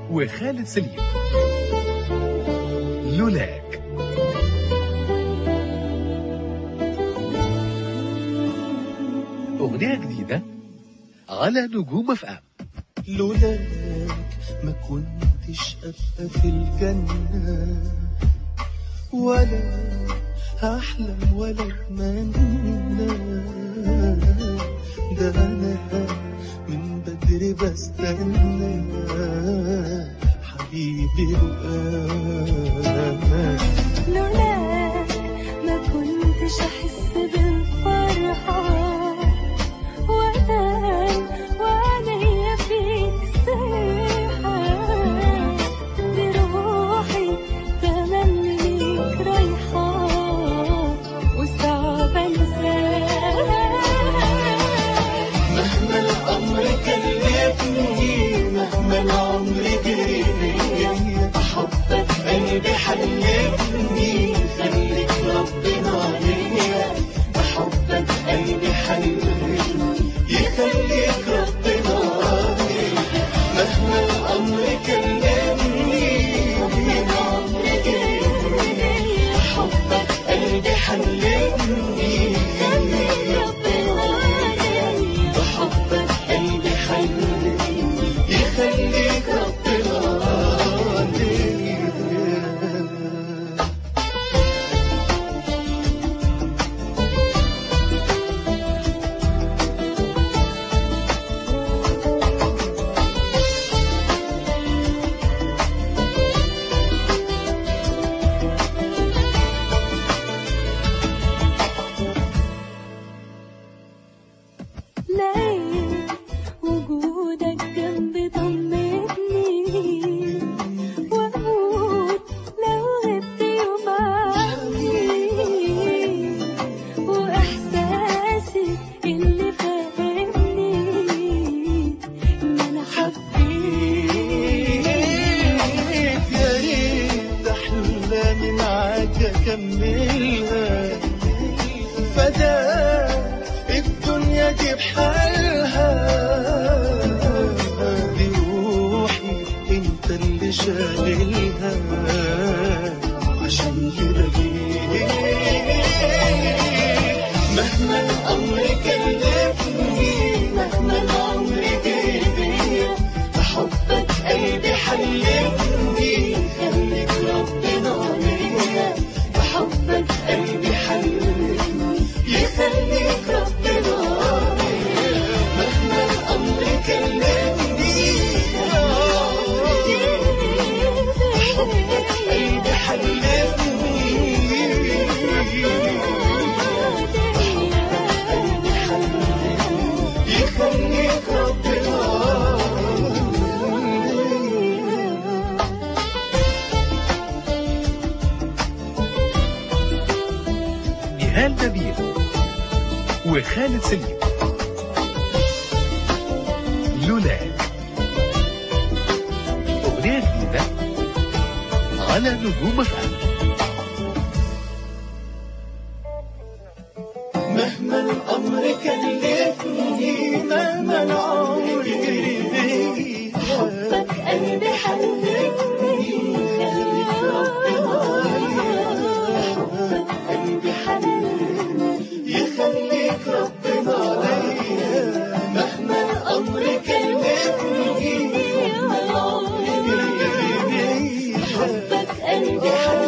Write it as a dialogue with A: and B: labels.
A: وخالد سليم لولاك أغنية جديدة على نجوم اف ام
B: لولاك ما كنتش أبقى في الجنة ولا هحلم ولا أتمنى ده أنا من بدري بستنى حبيبي رؤاك
C: لولاك ما كنتش احس بالفرحة وانام وعينيا فيك سايحة بروحي تملي ليك رايحة وصعب انساك
B: مهما الأمر كلفني مهما العمر جريني بحبك قلبي حلفني خليك ربنا ليا بحبك قلبي حلفني يخليك ربنا ليا مهما الأمر كلفني مهما العمر جريني بحبك قلبي حلفني خليك ربنا ليا بحبك قلبي حلفني يخليك ربنا ليا
C: لقيت وجودك جنبي طمني واموت لو غبت يوم عني واحساسي اللي فاهمني ان انا حبيت
B: يا ريت احلامي معاك اكملها فداك الدنيا دي بحالها دي روحي انت اللي شاغلها عشان كده جيت مهما الامر كلفني مهما العمر جري بحبك قلبي حلفني خليك ربنا ليا بحبك قلبي حلفني يخليك ربنا ليا مهما الامر كلفني بحبك قلبي حلفني قلبي حلفني يخليك ربنا
A: نهال نبيل وخالد سليم لولاك أغنية جديدة على نجوم اف ام
B: مهما الأمر كلفني مهما العمر جري حبك قلبي حلفني خليك ربنا ليا حبك قلبي حلفني يخليك ربنا ليا مهما الأمر كلفني مهما العمر جري حبك قلبي حلفني